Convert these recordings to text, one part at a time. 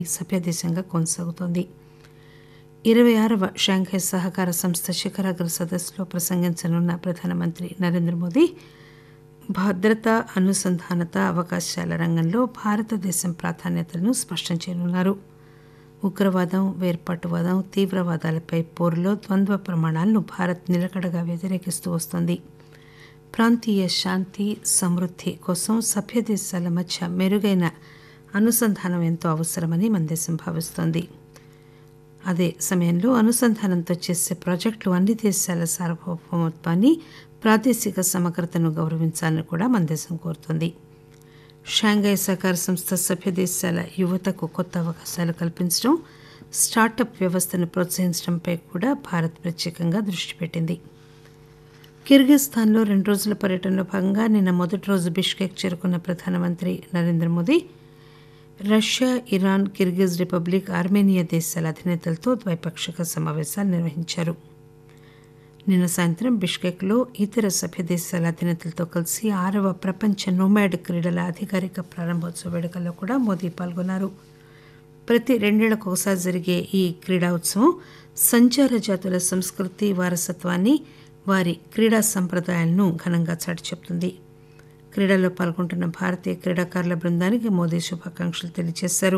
సభ్యదేశంగా కొనసాగుతోంది ఇరవై ఆరవ షాంఘై సహకార సంస్థ శిఖరాగ్ర సదస్సులో ప్రసంగించనున్న ప్రధానమంత్రి నరేంద్ర మోదీ భద్రత అనుసంధానత అవకాశాల రంగంలో భారతదేశం ప్రాధాన్యతలను స్పష్టం చేయనున్నారు ఉగ్రవాదం వేర్పాటువాదం తీవ్రవాదాలపై పోరులో ద్వంద్వ ప్రమాణాలను భారత్ నిలకడగా వ్యతిరేకిస్తూ వస్తోంది ప్రాంతీయ శాంతి సమృద్ధి కోసం సభ్యదేశాల మధ్య మెరుగైన అనుసంధానం ఎంతో అవసరమని మన దేశం భావిస్తోంది అదే సమయంలో అనుసంధానంతో చేసే ప్రాజెక్టులు అన్ని దేశాల సార్వభౌమత్వాన్ని ప్రాదేశిక సమగ్రతను గౌరవించాలని కూడా మన దేశం కోరుతోంది షాంఘై సహకార సంస్థ సభ్య దేశాల యువతకు కొత్త అవకాశాలు కల్పించడం స్టార్టప్ వ్యవస్థను ప్రోత్సహించడంపై కూడా భారత్ ప్రత్యేకంగా దృష్టి పెట్టింది కిర్గిస్థాన్లో రెండు రోజుల పర్యటనలో భాగంగా నిన్న మొదటి రోజు బిష్కెక్ చేరుకున్న ప్రధానమంత్రి Narendra Modi Russia Iran Kyrgyz Republic Armenia దేశాల అధినేతలతో ద్వైపాక్షిక సమావేశాలు నిర్వహించారు నిన్న సాయంత్రం బిష్కెక్లో ఇతర సభ్య దేశాల అధినేతలతో కలిసి ఆరవ ప్రపంచ నోమాడ్ క్రీడల అధికారిక ప్రారంభోత్సవ వేడుకల్లో కూడా మోదీ పాల్గొన్నారు ప్రతి రెండేళ్లకు ఒకసారి జరిగే ఈ క్రీడా ఉత్సవం సంచార జాతుల సంస్కృతి వారసత్వాన్ని వారి క్రీడా సంప్రదాయాలను ఘనంగా చాటి చెప్తుంది క్రీడల్లో పాల్గొంటున్న భారతీయ క్రీడాకారుల బృందానికి మోదీ శుభాకాంక్షలు తెలియజేశారు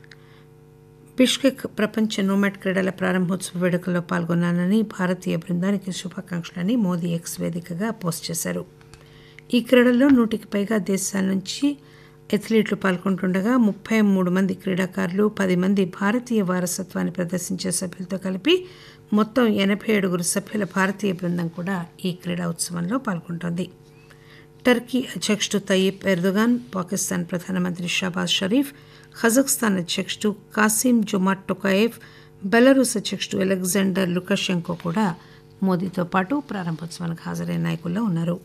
బిష్కెక్ ప్రపంచ నోమాట్ క్రీడల ప్రారంభోత్సవ వేడుకల్లో పాల్గొన్నానని భారతీయ బృందానికి శుభాకాంక్షలని మోదీ ఎక్స్ వేదికగా పోస్ట్ చేశారు ఈ క్రీడల్లో నూటికి పైగా దేశాల నుంచి అథ్లీట్లు పాల్గొంటుండగా ముప్పై మూడు మంది క్రీడాకారులు పది మంది భారతీయ వారసత్వాన్ని ప్రదర్శించే సభ్యులతో కలిపి మొత్తం ఎనభై ఏడుగురు సభ్యుల భారతీయ బృందం కూడా ఈ క్రీడా ఉత్సవంలో పాల్గొంటోంది టర్కీ అధ్యక్షుడు తయ్యిప్ ఎర్దోగాన్ పాకిస్తాన్ ప్రధానమంత్రి షాబాజ్ షరీఫ్ కజాఖ్స్తాన్ అధ్యక్షుడు కాసిం జుమాట్ టొకాయేవ్ బెలరూస్ అధ్యక్షుడు అలెగ్జాండర్ లుకషెంకో కూడా మోదీతో పాటు ప్రారంభోత్సవానికి హాజరైన నాయకుల్లో ఉన్నారు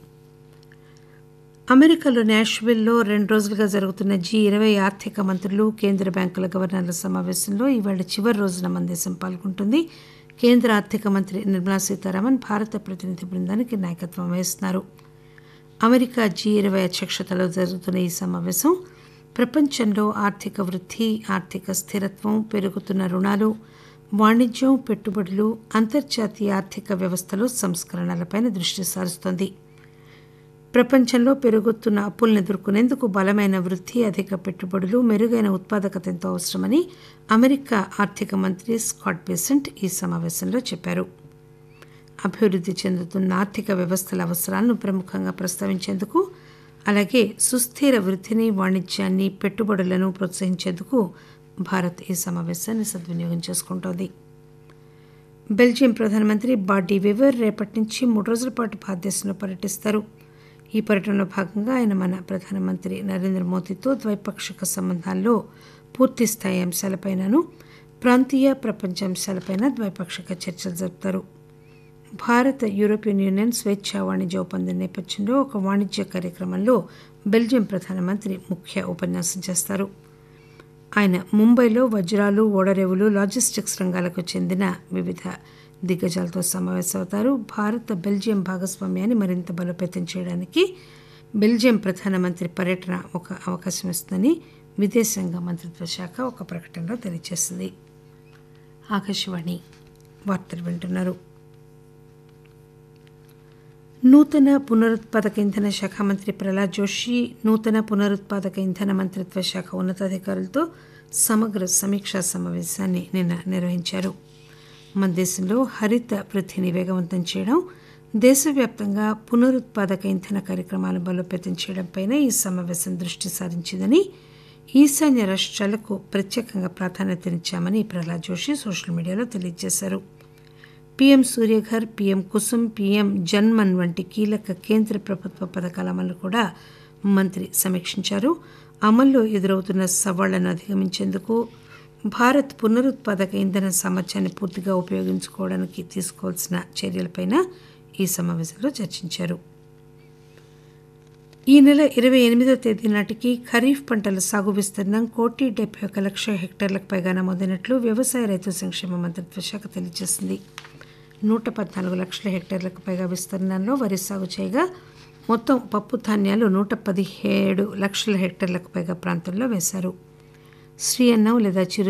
అమెరికాలో నాష్విల్లో రెండు రోజులుగా జరుగుతున్న జీ ఇరవై ఆర్థిక మంత్రులు కేంద్ర బ్యాంకుల గవర్నర్ల సమావేశంలో ఇవాళ చివరి రోజున మన దేశం పాల్గొంటుంది కేంద్ర ఆర్థిక మంత్రి నిర్మలా సీతారామన్ భారత ప్రతినిధి బృందానికి నాయకత్వం వహిస్తున్నారు అమెరికా జీ ఇరవై అధ్యక్షతలో జరుగుతున్న ఈ సమావేశం ప్రపంచంలో ఆర్థిక వృద్ధి ఆర్థిక స్థిరత్వం పెరుగుతున్న రుణాలు వాణిజ్యం పెట్టుబడులు అంతర్జాతీయ ఆర్థిక వ్యవస్థలో సంస్కరణలపై దృష్టి సారిస్తోంది ప్రపంచంలో పెరుగుతున్న అప్పులను ఎదుర్కొనేందుకు బలమైన వృద్ధి అధిక పెట్టుబడులు మెరుగైన ఉత్పాదకత ఎంతో అవసరమని అమెరికా ఆర్థిక మంత్రి స్కాట్ బేసెంట్ ఈ సమావేశంలో చెప్పారు అభివృద్ధి చెందుతున్న ఆర్థిక వ్యవస్థల అవసరాలను ప్రముఖంగా ప్రస్తావించేందుకు అలాగే సుస్థిర వృద్ధిని వాణిజ్యాన్ని పెట్టుబడులను ప్రోత్సహించేందుకు భారత్ ఈ సమావేశాన్ని సద్వినియోగం చేసుకుంటోంది బెల్జియం ప్రధానమంత్రి బాడీ వివర్ రేపటి నుంచి మూడు రోజుల పాటు భారతదేశంలో పర్యటిస్తారు ఈ పర్యటనలో భాగంగా ఆయన మన ప్రధానమంత్రి నరేంద్ర మోదీతో ద్వైపాక్షిక సంబంధాల్లో పూర్తి స్థాయి అంశాలపైనను ప్రాంతీయ ప్రపంచ అంశాలపైన ద్వైపాక్షిక చర్చలు జరుపుతారు భారత యూరోపియన్ యూనియన్ స్వేచ్ఛా వాణిజ్య ఒప్పందం నేపథ్యంలో ఒక వాణిజ్య కార్యక్రమంలో బెల్జియం ప్రధానమంత్రి ముఖ్య ఉపన్యాసం చేస్తారు ఆయన ముంబైలో వజ్రాలు ఓడరేవులు లాజిస్టిక్స్ రంగాలకు చెందిన వివిధ దిగ్గజాలతో సమావేశమవుతారు భారత బెల్జియం భాగస్వామ్యాన్ని మరింత బలోపేతం చేయడానికి బెల్జియం ప్రధానమంత్రి పర్యటన ఒక అవకాశం ఇస్తుందని విదేశాంగ మంత్రిత్వ శాఖ ఒక ప్రకటనలో తెలియజేసింది ఆకాశవాణి వార్తలు వింటున్నారు నూతన పునరుత్పాదక ఇంధన శాఖ మంత్రి ప్రహ్లాద్ జోషి నూతన పునరుత్పాదక ఇంధన మంత్రిత్వ శాఖ ఉన్నతాధికారులతో సమగ్ర సమీక్షా సమావేశాన్ని నిన్న నిర్వహించారు మన దేశంలో హరిత వృద్ధిని వేగవంతం చేయడం దేశవ్యాప్తంగా పునరుత్పాదక ఇంధన కార్యక్రమాలను బలోపేతం చేయడంపై ఈ సమావేశం దృష్టి సారించిందని ఈశాన్య రాష్ట్రాలకు ప్రత్యేకంగా ప్రాధాన్యతనిచ్చామని ప్రహ్లాద్ జోషి సోషల్ మీడియాలో తెలియజేశారు PM Surya Ghar PM Kusum PM Janman వంటి కీలక కేంద్ర ప్రభుత్వ పథకాల అమలు కూడా మంత్రి సమీక్షించారు అమల్లో ఎదురవుతున్న సవాళ్లను అధిగమించేందుకు భారత్ పునరుత్పాదక ఇంధన సామర్థ్యాన్ని పూర్తిగా ఉపయోగించుకోవడానికి తీసుకోవాల్సిన చర్యలపైన ఈ సమావేశంలో చర్చించారు ఈ నెల ఇరవై ఎనిమిదో తేదీ నాటికి ఖరీఫ్ పంటల సాగు విస్తీర్ణం కోటి డెబ్బై ఒక లక్ష హెక్టార్లకు పైగా నమోదైనట్లు వ్యవసాయ రైతు సంక్షేమ మంత్రిత్వ శాఖ తెలియజేసింది నూట పద్నాలుగు లక్షల హెక్టార్లకు పైగా విస్తీర్ణంలో వరి సాగు చేయగా మొత్తం పప్పు ధాన్యాలు నూట పదిహేడు లక్షల హెక్టార్లకు పైగా ప్రాంతంలో వేశారు శ్రీ అన్నం లేదా చిరు